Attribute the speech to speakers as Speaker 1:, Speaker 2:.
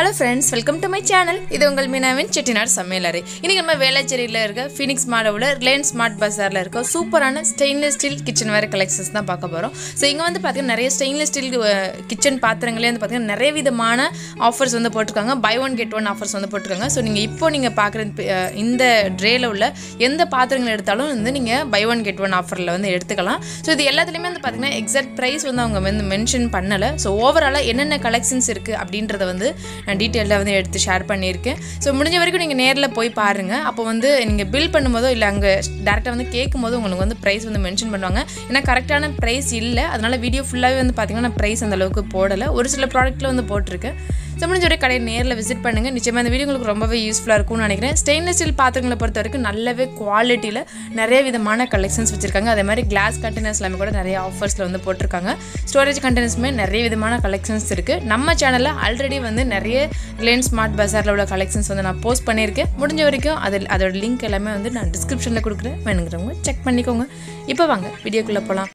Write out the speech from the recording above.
Speaker 1: hello friends welcome to my channel இது உங்கள் மீனாவின் செட்டிநாடு சமையலறை இன்னைக்கு நம்ம வேளச்சேரியில் இருக்க ஃபீனிக்ஸ் மாடோட ரிலையன்ஸ் ஸ்மார்ட் பஸாரில் இருக்க சூப்பரான ஸ்டெயின்லெஸ் ஸ்டீல் கிச்சன் வேறு கலெக்ஷன்ஸ் தான் பார்க்க போகிறோம் ஸோ இங்கே வந்து பார்த்தீங்கன்னா நிறைய ஸ்டெயின்லெஸ் ஸ்டீல் கிச்சன் பாத்திரங்களே வந்து பார்த்தீங்கன்னா நிறைய விதமான ஆஃபர்ஸ் வந்து போட்டிருக்காங்க buy one get one offers வந்து போட்டிருக்காங்க ஸோ நீங்கள் இப்போ நீங்கள் பார்க்குற இந்த ட்ரேல உள்ள எந்த பாத்திரங்கள் எடுத்தாலும் வந்து நீங்கள் பை ஒன் கெட் ஒன் ஆஃபரில் வந்து எடுத்துக்கலாம் ஸோ இது எல்லாத்துலேயுமே வந்து பார்த்தீங்கன்னா எக்ஸாக்ட் ப்ரைஸ் வந்து அவங்க வந்து மென்ஷன் பண்ணலை ஸோ ஓவராலாக என்னென்ன கலெக்ஷன்ஸ் இருக்குது அப்படின்றத வந்து நான் டீட்டெயிலாக வந்து எடுத்து ஷேர் பண்ணியிருக்கேன் ஸோ முடிஞ்ச வரைக்கும் நீங்கள் நேரில் போய் பாருங்கள் அப்போ வந்து நீங்கள் பில் பண்ணும்போதோ இல்லை அங்கே டேரெக்டாக வந்து கேட்கும் போது உங்களுக்கு வந்து ப்ரைஸ் வந்து மென்ஷன் பண்ணுவாங்க ஏன்னா கரெக்டான ப்ரைஸ் இல்லை அதனால் வீடியோ ஃபுல்லாகவே வந்து பார்த்தீங்கன்னா நான் ப்ரைஸ் அந்த அளவுக்கு போடலை ஒரு சில ப்ராடக்ட்டில் வந்து போட்டிருக்கேன் ஸோ முடிஞ்ச வரைக்கும் கடையை நேரில் விசிட் பண்ணுங்கள் நிச்சயமாக இந்த வீடியோ உங்களுக்கு ரொம்பவே யூஸ்ஃபுல்லாக இருக்கும்னு நினைக்கிறேன் ஸ்டெயின்லெஸ் ஸ்டீல் பாத்திரங்களை பொறுத்த வரைக்கும் நல்லாவே குவாலிட்டியில் நிறைய விதமான கலெக்ஷன்ஸ் வச்சுருக்காங்க அதே மாதிரி கிளாஸ் கண்டெய்னர்ஸ் எல்லாமே கூட நிறைய ஆஃபர்ஸில் வந்து போட்டிருக்காங்க ஸ்டோரேஜ் கண்டெய்னர்ஸுமே நிறைய விதமான கலெக்ஷன்ஸ் இருக்குது நம்ம சேனலில் ஆல்ரெடி வந்து நிறைய ரிலையன்ஸ் ஸ்மார்ட் பஸாரில் உள்ள கலெக்ஷன்ஸ் வந்து நான் போஸ்ட் பண்ணியிருக்கேன் முடிஞ்ச வரைக்கும் அதில் அதோட லிங்க் எல்லாமே வந்து நான் டிஸ்கிரிப்ஷனில் கொடுக்குறேன் வேணுங்கிறவங்க செக் பண்ணிக்கோங்க இப்போ வாங்க வீடியோக்குள்ளே போகலாம்